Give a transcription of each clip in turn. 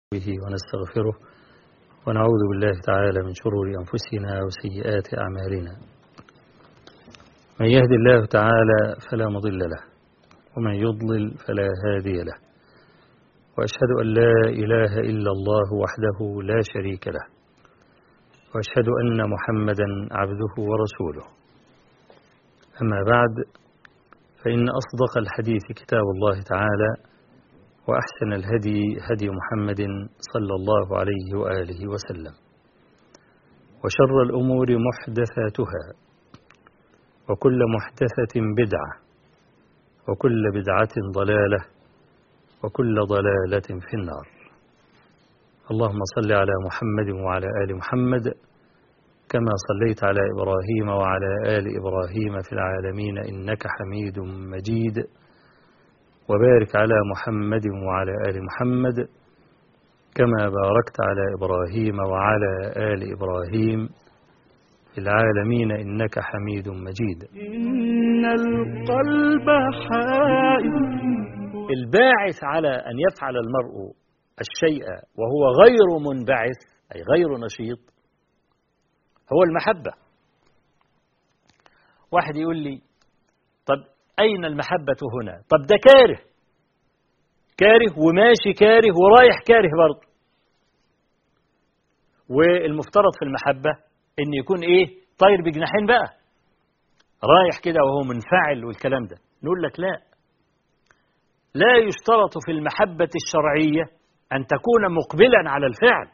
به ونستغفره ونعوذ بالله تعالى من شرور أنفسنا وسيئات أعمالنا من يهد الله تعالى فلا مضل له ومن يضلل فلا هادي له وأشهد أن لا إله إلا الله وحده لا شريك له وأشهد أن محمدا عبده ورسوله أما بعد فإن أصدق الحديث كتاب الله تعالى وأحسن الهدي هدي محمد صلى الله عليه وآله وسلم وشر الأمور محدثاتها وكل محدثة بدعة وكل بدعة ضلالة وكل ضلالة في النار اللهم صل على محمد وعلى آل محمد كما صليت على إبراهيم وعلى آل إبراهيم في العالمين إنك حميد مجيد وبارك على محمد وعلى آل محمد كما باركت على إبراهيم وعلى آل إبراهيم في العالمين إنك حميد مجيد إن القلب حائر الباعث على أن يفعل المرء الشيء وهو غير منبعث أي غير نشيط هو المحبة واحد يقول لي طب أين المحبة هنا طب ده كاره كاره وماشي كاره ورايح كاره برضه والمفترض في المحبة إن يكون إيه طاير بجناحين بقى رايح كده وهو منفعل والكلام ده نقول لك لا لا يشترط في المحبة الشرعية أن تكون مقبلا على الفعل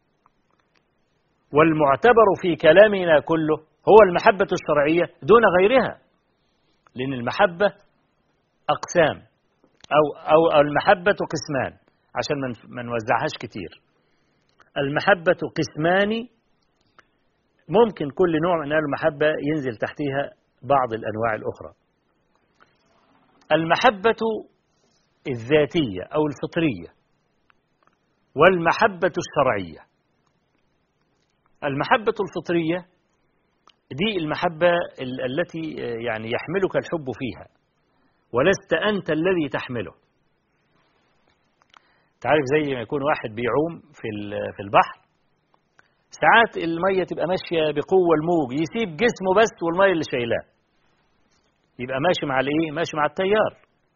والمعتبر في كلامنا كله هو المحبة الشرعية دون غيرها لأن المحبة أقسام أو أو المحبة قسمان عشان ما نوزعهاش كتير المحبة قسمان ممكن كل نوع من المحبة ينزل تحتها بعض الأنواع الأخرى المحبة الذاتية أو الفطرية والمحبة الشرعية المحبة الفطرية دي المحبة التي يعني يحملك الحب فيها ولست أنت الذي تحمله تعرف زي ما يكون واحد بيعوم في في البحر ساعات المية تبقى ماشية بقوة الموج يسيب جسمه بس والمية اللي شايلاه يبقى ماشي مع الايه ماشي مع التيار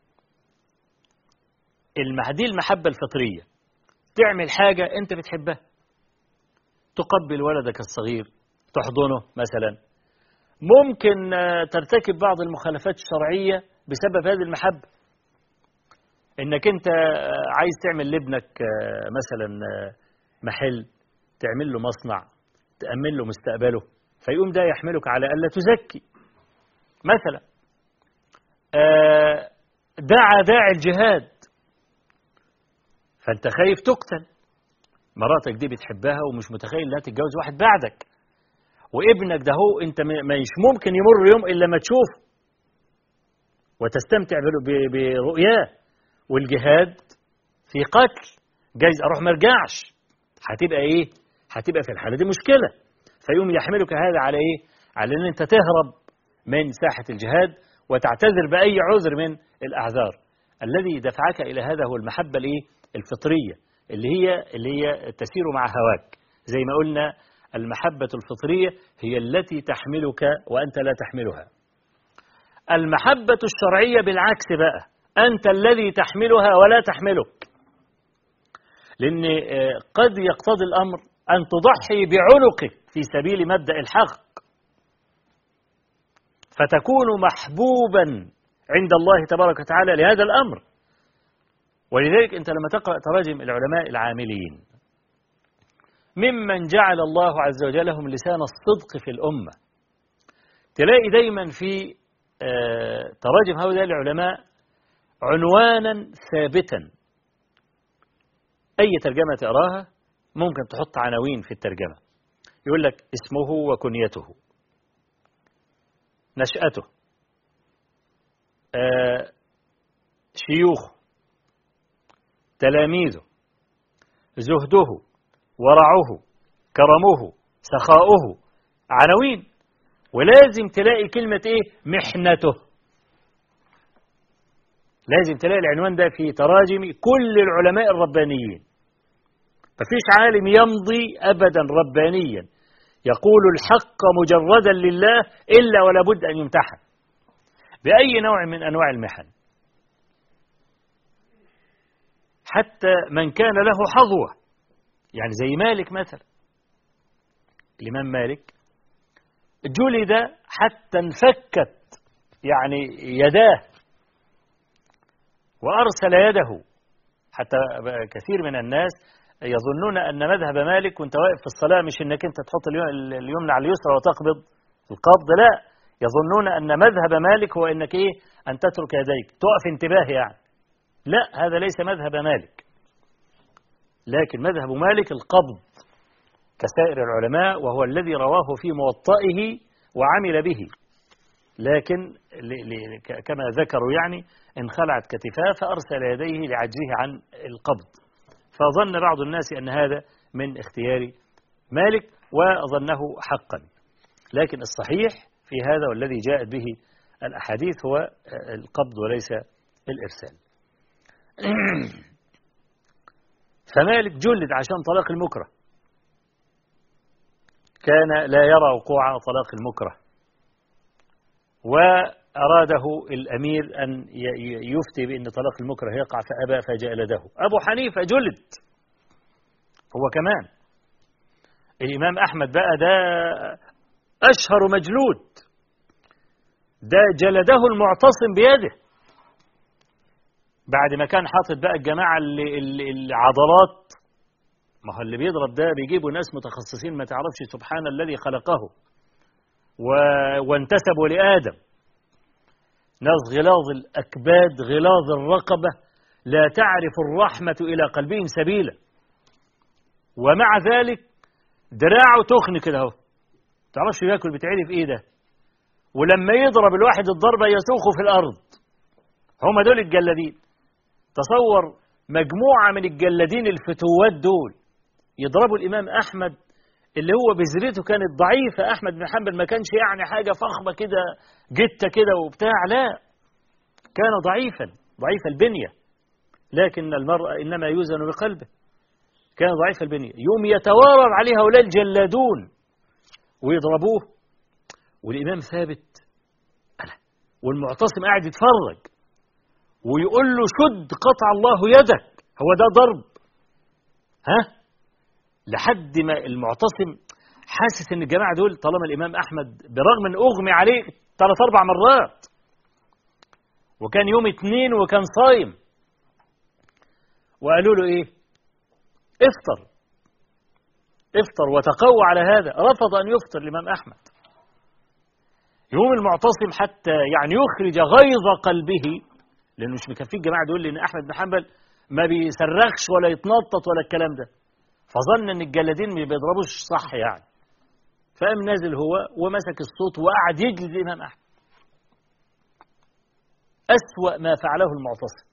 دي المحبة الفطرية تعمل حاجة انت بتحبها تقبل ولدك الصغير تحضنه مثلا ممكن ترتكب بعض المخالفات الشرعية بسبب هذه المحبة انك انت عايز تعمل لابنك مثلا محل تعمل له مصنع تأمن له مستقبله فيقوم ده يحملك على ألا تزكي مثلا دعا داعي الجهاد فانت خايف تقتل مراتك دي بتحبها ومش متخيل انها تتجوز واحد بعدك وابنك ده هو انت مش ممكن يمر يوم الا ما تشوفه وتستمتع برؤياه والجهاد في قتل جايز اروح ما ارجعش هتبقى ايه هتبقى في الحاله دي مشكله فيقوم يحملك هذا على ايه على ان انت تهرب من ساحه الجهاد وتعتذر باي عذر من الاعذار الذي دفعك الى هذا هو المحبه الايه الفطريه اللي هي اللي هي تسير مع هواك زي ما قلنا المحبة الفطرية هي التي تحملك وأنت لا تحملها المحبة الشرعية بالعكس بقى أنت الذي تحملها ولا تحملك لأن قد يقتضي الأمر أن تضحي بعنقك في سبيل مبدأ الحق فتكون محبوبا عند الله تبارك وتعالى لهذا الأمر ولذلك أنت لما تقرأ تراجم العلماء العاملين ممن جعل الله عز وجل لهم لسان الصدق في الأمة تلاقي دايما في تراجم هؤلاء العلماء عنوانا ثابتا أي ترجمة تقراها ممكن تحط عناوين في الترجمة يقول لك اسمه وكنيته نشأته شيوخه تلاميذه زهده ورعه كرمه سخاؤه عناوين ولازم تلاقي كلمة ايه محنته لازم تلاقي العنوان ده في تراجم كل العلماء الربانيين مفيش عالم يمضي أبدا ربانيا يقول الحق مجردا لله إلا ولا بد أن يمتحن بأي نوع من أنواع المحن حتى من كان له حظوة يعني زي مالك مثلا الإمام مالك جلد حتى انفكت يعني يداه وأرسل يده حتى كثير من الناس يظنون أن مذهب مالك وانت واقف في الصلاة مش انك انت تحط اليمنى على اليسرى وتقبض القبض لا يظنون أن مذهب مالك هو انك ايه أن تترك يديك تقف انتباه يعني لا هذا ليس مذهب مالك لكن مذهب مالك القبض كسائر العلماء وهو الذي رواه في موطئه وعمل به لكن كما ذكروا يعني انخلعت كتفاه فأرسل يديه لعجزه عن القبض فظن بعض الناس أن هذا من اختيار مالك وظنه حقا لكن الصحيح في هذا والذي جاءت به الأحاديث هو القبض وليس الإرسال فمالك جلد عشان طلاق المكره كان لا يرى وقوع طلاق المكره وأراده الأمير أن يفتي بأن طلاق المكره يقع فأبى فجلده أبو حنيفة جلد هو كمان الإمام أحمد بقى ده أشهر مجلود ده جلده المعتصم بيده بعد ما كان حاطط بقى الجماعة اللي العضلات ما هو اللي بيضرب ده بيجيبوا ناس متخصصين ما تعرفش سبحان الذي خلقه و... وانتسبوا لآدم ناس غلاظ الأكباد غلاظ الرقبة لا تعرف الرحمة إلى قلبهم سبيلا ومع ذلك دراعه تخن كده اهو تعرفش ياكل بتعرف ايه ده ولما يضرب الواحد الضربة يسوخه في الأرض هم دول الجلادين تصور مجموعة من الجلادين الفتوات دول يضربوا الإمام أحمد اللي هو بذرته كانت ضعيفة أحمد بن حنبل ما كانش يعني حاجة فخمة كده جتة كده وبتاع لا كان ضعيفا ضعيف البنية لكن المرء إنما يوزن بقلبه كان ضعيف البنية يوم يتوارر عليه هؤلاء الجلادون ويضربوه والإمام ثابت ألا والمعتصم قاعد يتفرج ويقول له شد قطع الله يدك هو ده ضرب ها لحد ما المعتصم حاسس ان الجماعه دول طالما الامام احمد برغم ان اغمي عليه ثلاث اربع مرات وكان يوم اثنين وكان صايم وقالوا له ايه افطر افطر وتقوى على هذا رفض ان يفطر الامام احمد يوم المعتصم حتى يعني يخرج غيظ قلبه لانه مش مكفيه الجماعه دول لان احمد بن حنبل ما بيصرخش ولا يتنطط ولا الكلام ده فظن ان الجلادين ما بيضربوش صح يعني فقام نازل هو ومسك الصوت وقعد يجلد الامام احمد اسوا ما فعله المعتصم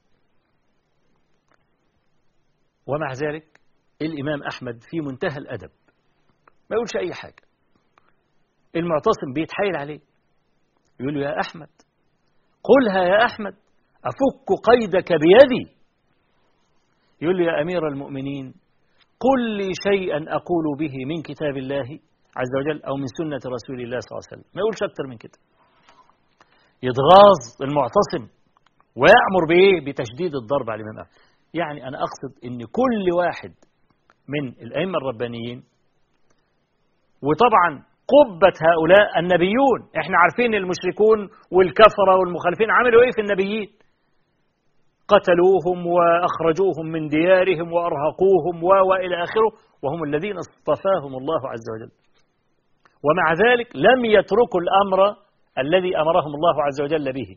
ومع ذلك الامام احمد في منتهى الادب ما يقولش اي حاجه المعتصم بيتحايل عليه يقول له يا احمد قلها يا احمد افك قيدك بيدي يقول له يا امير المؤمنين قل لي شيئا أقول به من كتاب الله عز وجل أو من سنة رسول الله صلى الله عليه وسلم ما يقولش أكتر من كده يتغاظ المعتصم ويأمر بإيه بتشديد الضرب على الإمام أحمد يعني أنا أقصد أن كل واحد من الأئمة الربانيين وطبعا قبة هؤلاء النبيون احنا عارفين المشركون والكفرة والمخالفين عملوا ايه في النبيين قتلوهم وأخرجوهم من ديارهم وأرهقوهم وإلى آخره وهم الذين اصطفاهم الله عز وجل ومع ذلك لم يتركوا الأمر الذي أمرهم الله عز وجل به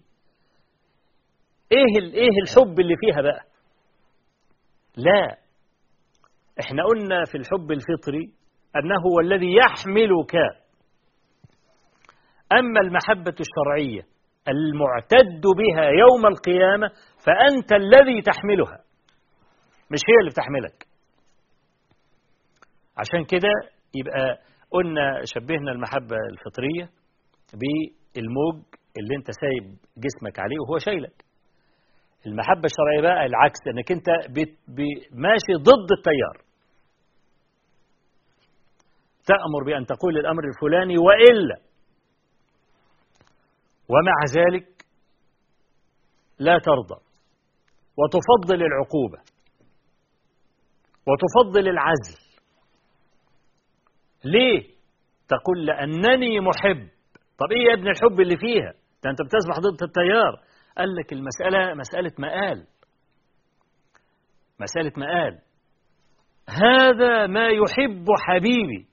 إيه, إيه الحب اللي فيها بقى لا احنا قلنا في الحب الفطري أنه هو الذي يحملك أما المحبة الشرعية المعتد بها يوم القيامة فأنت الذي تحملها مش هي اللي بتحملك عشان كده يبقى قلنا شبهنا المحبة الفطرية بالموج اللي انت سايب جسمك عليه وهو شايلك المحبة الشرعية بقى العكس انك انت ماشي ضد التيار تأمر بأن تقول الأمر الفلاني وإلا ومع ذلك لا ترضى وتفضل العقوبة وتفضل العزل ليه تقول لأنني محب طب إيه يا ابن الحب اللي فيها ده أنت بتسبح ضد التيار قال لك المسألة مسألة مآل مسألة مآل هذا ما يحب حبيبي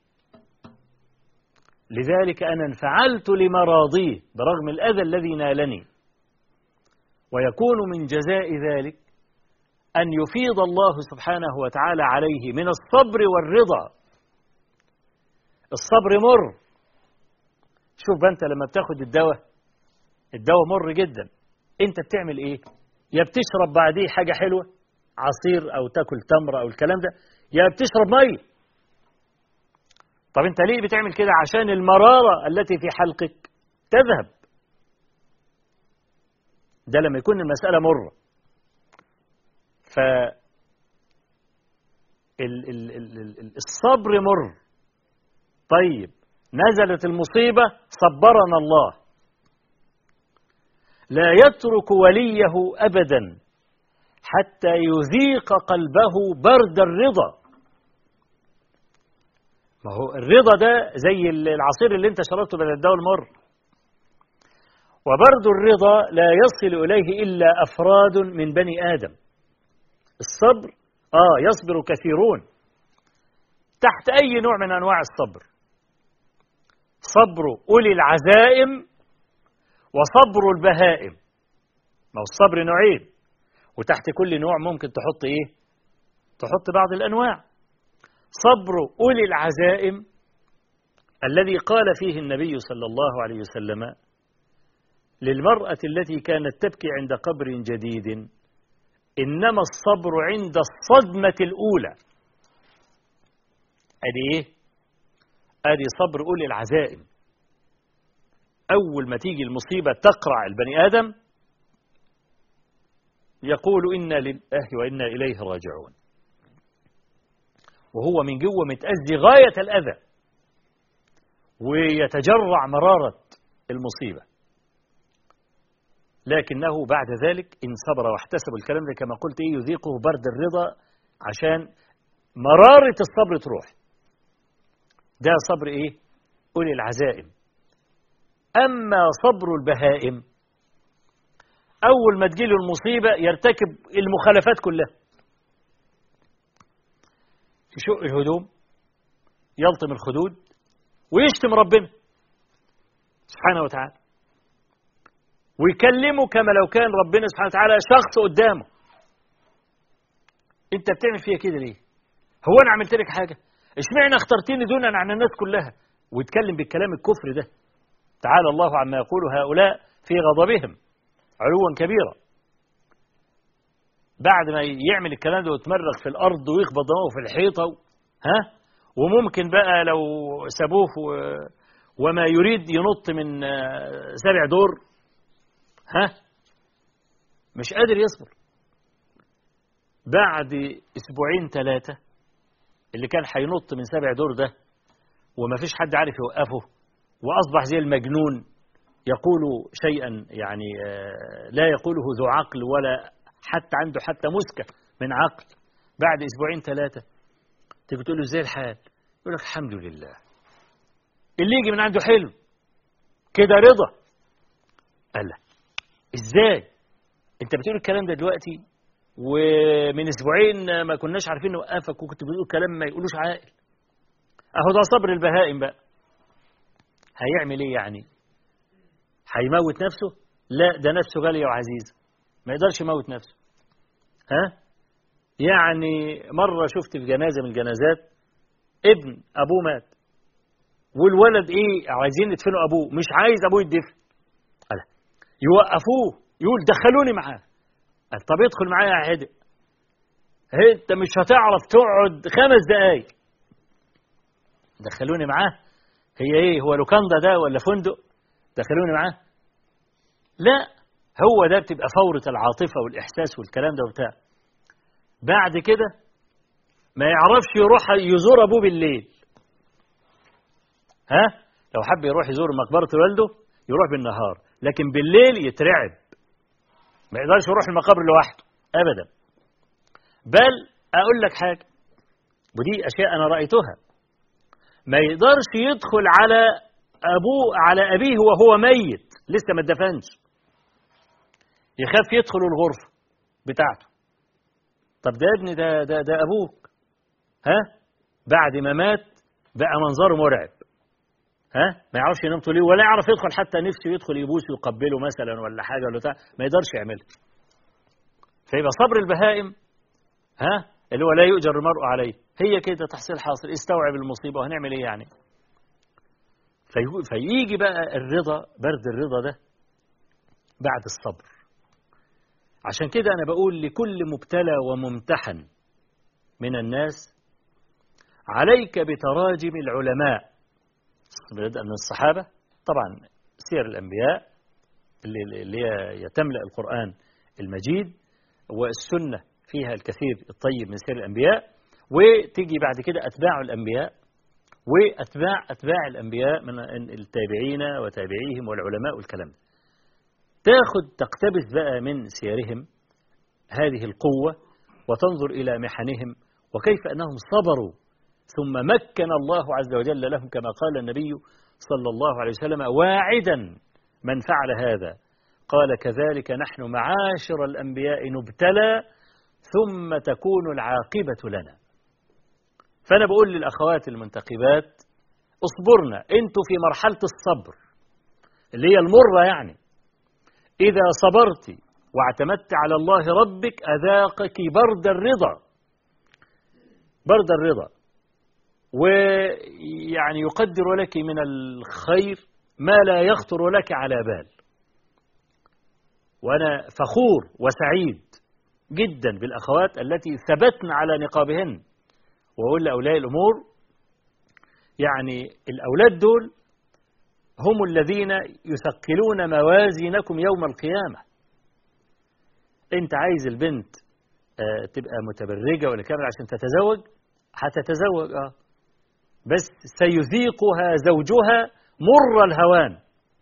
لذلك أنا انفعلت لمراضيه برغم الأذى الذي نالني ويكون من جزاء ذلك أن يفيض الله سبحانه وتعالى عليه من الصبر والرضا الصبر مر شوف بقى أنت لما بتاخد الدواء الدواء مر جدا أنت بتعمل إيه يا بتشرب بعديه حاجة حلوة عصير أو تاكل تمر أو الكلام ده يا بتشرب مية طب أنت ليه بتعمل كده عشان المرارة التي في حلقك تذهب ده لما يكون المسألة مرة ف ال ال ال ال الصبر مر طيب نزلت المصيبة صبرنا الله لا يترك وليه أبدا حتى يذيق قلبه برد الرضا ما هو الرضا ده زي العصير اللي انت شربته بدل الدواء المر وبرد الرضا لا يصل إليه إلا أفراد من بني آدم الصبر آه يصبر كثيرون تحت أي نوع من أنواع الصبر صبر أولي العزائم وصبر البهائم ما هو الصبر نوعين وتحت كل نوع ممكن تحط إيه تحط بعض الأنواع صبر أولي العزائم الذي قال فيه النبي صلى الله عليه وسلم للمرأة التي كانت تبكي عند قبر جديد إنما الصبر عند الصدمة الأولى أدي إيه؟ أدي صبر أولي العزائم أول ما تيجي المصيبة تقرع البني آدم يقول إنا لله وإنا إليه راجعون وهو من جوه متأذي غاية الأذى ويتجرع مرارة المصيبة لكنه بعد ذلك إن صبر واحتسب الكلام ده كما قلت إيه يذيقه برد الرضا عشان مرارة الصبر تروح ده صبر إيه أولي العزائم أما صبر البهائم أول ما تجيله المصيبة يرتكب المخالفات كلها يشق الهدوم يلطم الخدود ويشتم ربنا سبحانه وتعالى ويكلمه كما لو كان ربنا سبحانه وتعالى شخص قدامه انت بتعمل فيها كده ليه هو انا عملت لك حاجه اشمعنى اخترتني دونا عن الناس كلها ويتكلم بالكلام الكفر ده تعالى الله عما يقول هؤلاء في غضبهم علوا كبيرا بعد ما يعمل الكلام ده ويتمرغ في الارض ويخبط دماغه في الحيطه ها وممكن بقى لو سابوه وما يريد ينط من سبع دور ها مش قادر يصبر بعد اسبوعين ثلاثه اللي كان هينط من سبع دور ده وما فيش حد عارف يوقفه واصبح زي المجنون يقول شيئا يعني لا يقوله ذو عقل ولا حتى عنده حتى مسكة من عقل بعد أسبوعين ثلاثة تيجي تقول له ازاي الحال يقول لك الحمد لله اللي يجي من عنده حلو كده رضا قال له ازاي انت بتقول الكلام ده دلوقتي ومن اسبوعين ما كناش عارفين نوقفك وكنت بتقول كلام ما يقولوش عاقل اهو ده صبر البهائم بقى هيعمل ايه يعني هيموت نفسه لا ده نفسه غالية وعزيزة ما يقدرش يموت نفسه ها يعني مرة شفت في جنازة من الجنازات ابن أبوه مات والولد إيه عايزين يدفنوا أبوه مش عايز أبوه يدفن قال يوقفوه يقول دخلوني معاه قال طب ادخل معايا يا عدق انت مش هتعرف تقعد خمس دقايق دخلوني معاه هي ايه هو لوكاندا ده ولا فندق دخلوني معاه لا هو ده بتبقى فورة العاطفة والإحساس والكلام ده وبتاع بعد كده ما يعرفش يروح يزور أبوه بالليل ها لو حب يروح يزور مقبرة والده يروح بالنهار لكن بالليل يترعب ما يقدرش يروح المقابر لوحده أبدا بل أقول لك حاجة ودي أشياء أنا رأيتها ما يقدرش يدخل على أبوه على أبيه وهو ميت لسه ما اتدفنش يخاف يدخل الغرفة بتاعته طب ده يا ابني ده ده ده أبوك ها بعد ما مات بقى منظره مرعب ها ما يعرفش ينام طول اليوم ولا يعرف يدخل حتى نفسه يدخل يبوسه ويقبله مثلا ولا حاجه ولا بتاع ما يقدرش يعملها فيبقى صبر البهائم ها اللي هو لا يؤجر المرء عليه هي كده تحصيل حاصل استوعب المصيبه وهنعمل ايه يعني في فيجي بقى الرضا برد الرضا ده بعد الصبر عشان كده انا بقول لكل مبتلى وممتحن من الناس عليك بتراجم العلماء من الصحابة طبعا سير الأنبياء اللي اللي هي تملأ القرآن المجيد والسنة فيها الكثير الطيب من سير الأنبياء وتيجي بعد كده أتباع الأنبياء وأتباع أتباع الأنبياء من التابعين وتابعيهم والعلماء والكلام تاخد تقتبس بقى من سيرهم هذه القوة وتنظر إلى محنهم وكيف أنهم صبروا ثم مكن الله عز وجل لهم كما قال النبي صلى الله عليه وسلم واعدا من فعل هذا قال كذلك نحن معاشر الأنبياء نبتلى ثم تكون العاقبة لنا فأنا بقول للأخوات المنتقبات اصبرنا انتوا في مرحلة الصبر اللي هي المرة يعني إذا صبرت واعتمدت على الله ربك أذاقك برد الرضا برد الرضا ويعني يقدر لك من الخير ما لا يخطر لك على بال وأنا فخور وسعيد جدا بالأخوات التي ثبتن على نقابهن وأقول لأولياء الأمور يعني الأولاد دول هم الذين يثقلون موازينكم يوم القيامة أنت عايز البنت تبقى متبرجة ولا كامل عشان تتزوج هتتزوج اه بس سيذيقها زوجها مر الهوان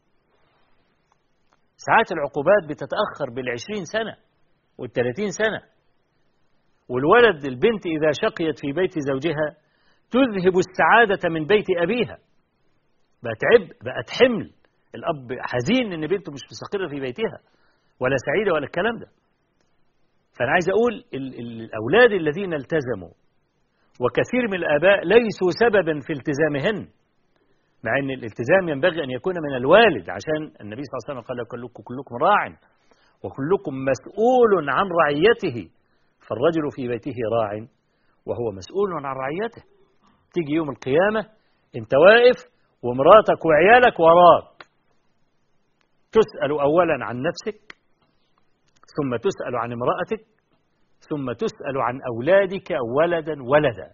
ساعات العقوبات بتتأخر بالعشرين سنة والثلاثين سنة والولد البنت إذا شقيت في بيت زوجها تذهب السعادة من بيت أبيها بقت عبء بقت حمل الأب حزين إن بنته مش مستقرة في بيتها ولا سعيدة ولا الكلام ده فأنا عايز أقول ال ال الأولاد الذين التزموا وكثير من الآباء ليسوا سببا في التزامهن مع أن الالتزام ينبغي أن يكون من الوالد عشان النبي صلى الله عليه وسلم قال كلكم, كلكم راع وكلكم مسؤول عن رعيته فالرجل في بيته راع وهو مسؤول عن رعيته تيجي يوم القيامة انت واقف ومراتك وعيالك وراك تسأل أولا عن نفسك ثم تسأل عن امرأتك ثم تسأل عن أولادك ولدا ولدا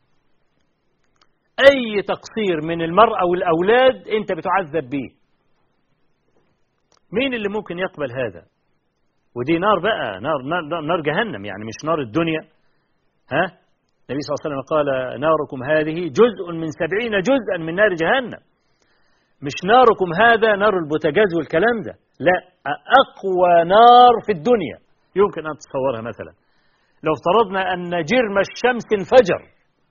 أي تقصير من المرأة والأولاد أنت بتعذب به مين اللي ممكن يقبل هذا ودي نار بقى نار, نار, نار جهنم يعني مش نار الدنيا ها النبي صلى الله عليه وسلم قال ناركم هذه جزء من سبعين جزءا من نار جهنم مش ناركم هذا نار البوتاجاز والكلام ده لا أقوى نار في الدنيا يمكن أن تصورها مثلا لو افترضنا أن جرم الشمس انفجر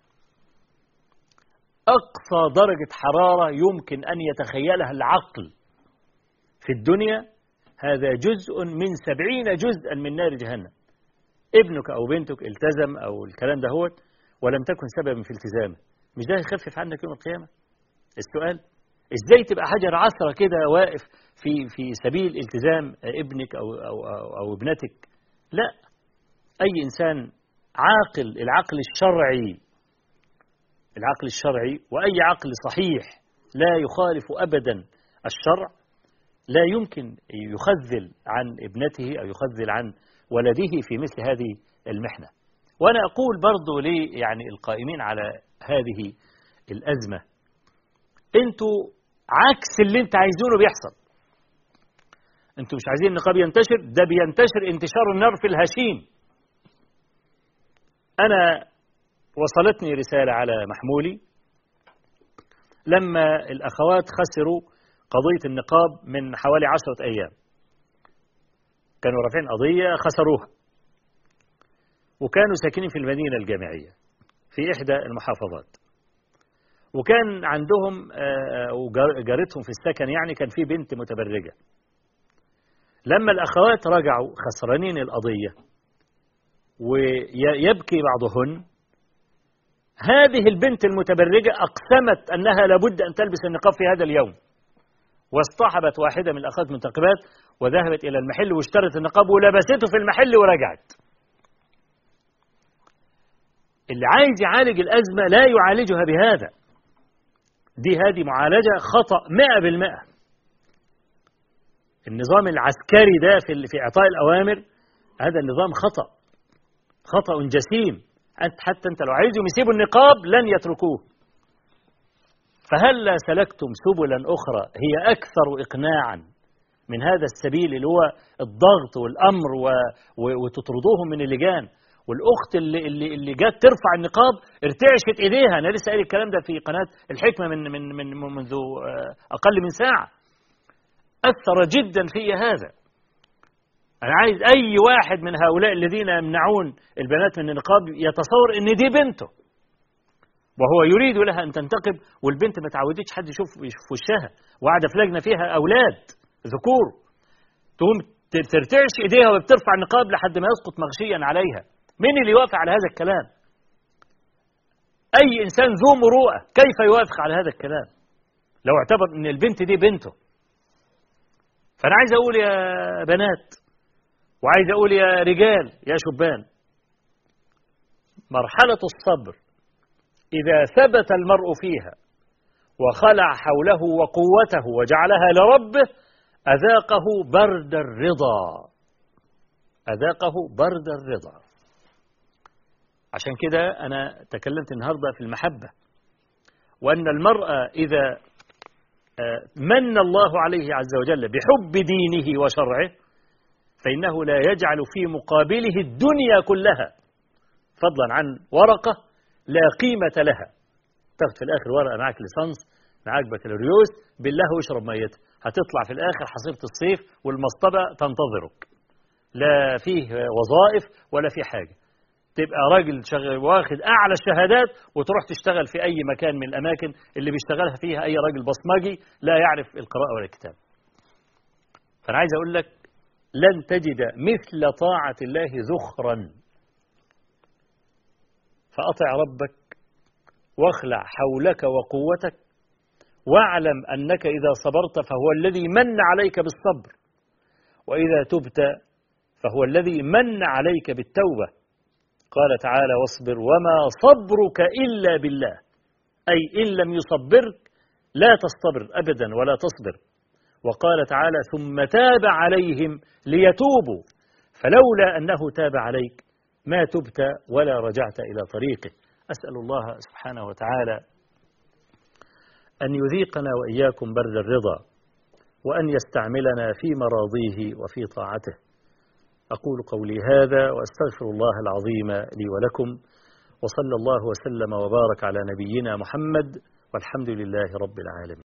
أقصى درجة حرارة يمكن أن يتخيلها العقل في الدنيا هذا جزء من سبعين جزءا من نار جهنم ابنك أو بنتك التزم أو الكلام ده هو ولم تكن سببا في التزامه مش ده يخفف عنك يوم القيامة السؤال ازاي تبقى حجر عثرة كده واقف في في سبيل التزام ابنك أو, أو, أو, أو ابنتك لا أي إنسان عاقل العقل الشرعي العقل الشرعي وأي عقل صحيح لا يخالف أبدا الشرع لا يمكن يخذل عن ابنته أو يخذل عن ولده في مثل هذه المحنة وأنا أقول برضو لي يعني القائمين على هذه الأزمة أنتوا عكس اللي أنت عايزينه بيحصل أنتوا مش عايزين النقاب ينتشر ده بينتشر انتشار النار في الهشيم أنا وصلتني رسالة على محمولي لما الأخوات خسروا قضية النقاب من حوالي عشرة أيام كانوا رافعين قضية خسروها وكانوا ساكنين في المدينة الجامعية في إحدى المحافظات وكان عندهم وجارتهم في السكن يعني كان في بنت متبرجة لما الأخوات رجعوا خسرانين القضية ويبكي بعضهن هذه البنت المتبرجة أقسمت أنها لابد أن تلبس النقاب في هذا اليوم واصطحبت واحدة من الأخوات المنتقبات وذهبت إلى المحل واشترت النقاب ولبسته في المحل ورجعت اللي عايز يعالج الأزمة لا يعالجها بهذا دي هذه معالجة خطأ مئة بالمئة النظام العسكري ده في في إعطاء الأوامر هذا النظام خطأ خطأ جسيم أنت حتى أنت لو عايزهم يسيبوا النقاب لن يتركوه فهل سلكتم سبلا أخرى هي أكثر إقناعا من هذا السبيل اللي هو الضغط والأمر و... و... وتطردوهم من اللجان والأخت اللي, اللي, اللي جت ترفع النقاب ارتعشت إيديها أنا لسه قايل الكلام ده في قناة الحكمة من, من, من منذ أقل من ساعة أثر جدا في هذا أنا عايز أي واحد من هؤلاء الذين يمنعون البنات من النقاب يتصور إن دي بنته وهو يريد لها أن تنتقب والبنت ما تعودتش حد يشوف في وشها وقاعدة في لجنة فيها أولاد ذكور تقوم ترتعش إيديها وبترفع النقاب لحد ما يسقط مغشيا عليها مين اللي يوافق على هذا الكلام أي إنسان ذو مروءة كيف يوافق على هذا الكلام لو اعتبر أن البنت دي بنته فأنا عايز أقول يا بنات وعايز أقول يا رجال يا شبان مرحلة الصبر إذا ثبت المرء فيها وخلع حوله وقوته وجعلها لربه أذاقه برد الرضا أذاقه برد الرضا عشان كده أنا تكلمت النهاردة في المحبة وأن المرأة إذا من الله عليه عز وجل بحب دينه وشرعه فإنه لا يجعل في مقابله الدنيا كلها فضلا عن ورقة لا قيمة لها تاخد في الآخر ورقة معاك ليسانس معاك بكالوريوس بالله واشرب ميتها هتطلع في الآخر حصيلة الصيف والمصطبة تنتظرك لا فيه وظائف ولا فيه حاجة تبقى راجل شغال واخد أعلى الشهادات وتروح تشتغل في أي مكان من الأماكن اللي بيشتغلها فيها أي راجل بصمجي لا يعرف القراءة ولا الكتاب فأنا عايز أقول لك لن تجد مثل طاعة الله ذخرا فأطع ربك واخلع حولك وقوتك واعلم أنك إذا صبرت فهو الذي من عليك بالصبر وإذا تبت فهو الذي من عليك بالتوبة قال تعالى واصبر وما صبرك إلا بالله أي إن لم يصبرك لا تصطبر أبدا ولا تصبر وقال تعالى ثم تاب عليهم ليتوبوا فلولا أنه تاب عليك ما تبت ولا رجعت إلى طريقه أسأل الله سبحانه وتعالى أن يذيقنا وإياكم برد الرضا وأن يستعملنا في مراضيه وفي طاعته أقول قولي هذا وأستغفر الله العظيم لي ولكم وصلى الله وسلم وبارك على نبينا محمد والحمد لله رب العالمين